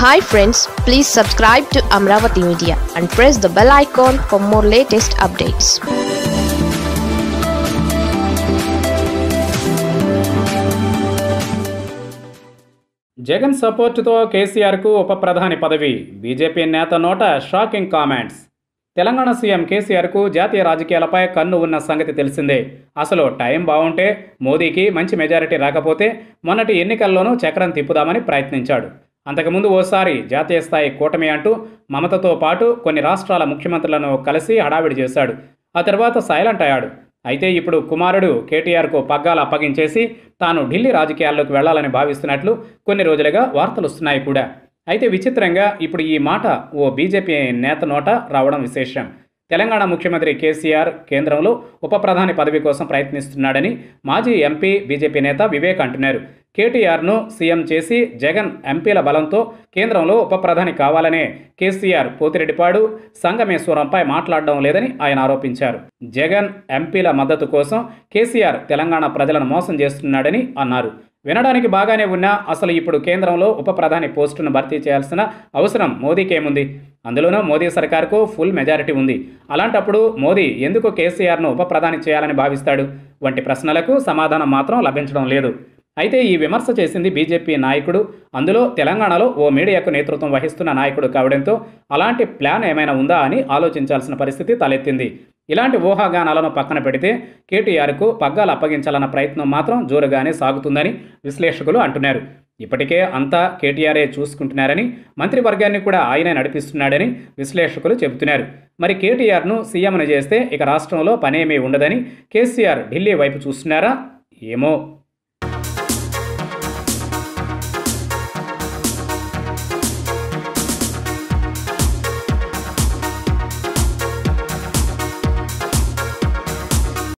hi friends please subscribe to Amaravati media and press the bell icon for more latest updates Jagan సపోర్టుతో కేసీఆర్కు ఉప ప్రధాని పదవి బీజేపీ నేత నోట షాకింగ్ కామెంట్స్ తెలంగాణ సీఎం కేసీఆర్కు జాతీయ రాజకీయాలపై కన్ను ఉన్న సంగతి తెలిసిందే అసలు టైం బాగుంటే మోదీకి మంచి మెజారిటీ రాకపోతే మొన్నటి ఎన్నికల్లోనూ చక్రం తిప్పుదామని ప్రయత్నించాడు అంతకుముందు ఓసారి జాతీయ స్థాయి కూటమి అంటూ మమతతో పాటు కొన్ని రాష్ట్రాల ముఖ్యమంత్రులను కలిసి హడావిడి చేశాడు ఆ తర్వాత సైలెంట్ అయ్యాడు అయితే ఇప్పుడు కుమారుడు కేటీఆర్కు పగ్గాలు అప్పగించేసి తాను ఢిల్లీ రాజకీయాల్లోకి వెళ్లాలని భావిస్తున్నట్లు కొన్ని రోజులుగా వార్తలు వస్తున్నాయి కూడా అయితే విచిత్రంగా ఇప్పుడు ఈ మాట ఓ బీజేపీ నేత నోట రావడం విశేషం తెలంగాణ ముఖ్యమంత్రి కేసీఆర్ కేంద్రంలో ఉప ప్రధాని పదవి కోసం ప్రయత్నిస్తున్నాడని మాజీ ఎంపీ బీజేపీ నేత వివేక్ అంటున్నారు కేటీఆర్ను సీఎం చేసి జగన్ ఎంపీల బలంతో కేంద్రంలో ఉప ప్రధాని కావాలనే కేసీఆర్ పోతిరెడ్డిపాడు సంగమేశ్వరంపై మాట్లాడడం లేదని ఆయన ఆరోపించారు జగన్ ఎంపీల మద్దతు కోసం కేసీఆర్ తెలంగాణ ప్రజలను మోసం చేస్తున్నాడని అన్నారు వినడానికి బాగానే ఉన్నా అసలు ఇప్పుడు కేంద్రంలో ఉప ప్రధాని పోస్టును భర్తీ చేయాల్సిన అవసరం మోదీకేముంది అందులోనూ మోదీ సర్కార్కు ఫుల్ మెజారిటీ ఉంది అలాంటప్పుడు మోదీ ఎందుకు కేసీఆర్ను ఉప ప్రధాని చేయాలని భావిస్తాడు వంటి ప్రశ్నలకు సమాధానం మాత్రం లభించడం లేదు అయితే ఈ విమర్శ చేసింది బీజేపీ నాయకుడు అందులో తెలంగాణలో ఓ మీడియాకు నేతృత్వం వహిస్తున్న నాయకుడు కావడంతో అలాంటి ప్లాన్ ఏమైనా ఉందా అని ఆలోచించాల్సిన పరిస్థితి తలెత్తింది ఇలాంటి ఊహాగానాలను పక్కన పెడితే కేటీఆర్కు పగ్గాలు అప్పగించాలన్న ప్రయత్నం మాత్రం జోరుగానే సాగుతుందని విశ్లేషకులు అంటున్నారు ఇప్పటికే అంతా కేటీఆర్ఏ చూసుకుంటున్నారని మంత్రివర్గాన్ని కూడా ఆయనే నడిపిస్తున్నాడని విశ్లేషకులు చెబుతున్నారు మరి కేటీఆర్ను సీఎంను చేస్తే ఇక రాష్ట్రంలో పనేమీ ఉండదని కేసీఆర్ ఢిల్లీ వైపు చూస్తున్నారా ఏమో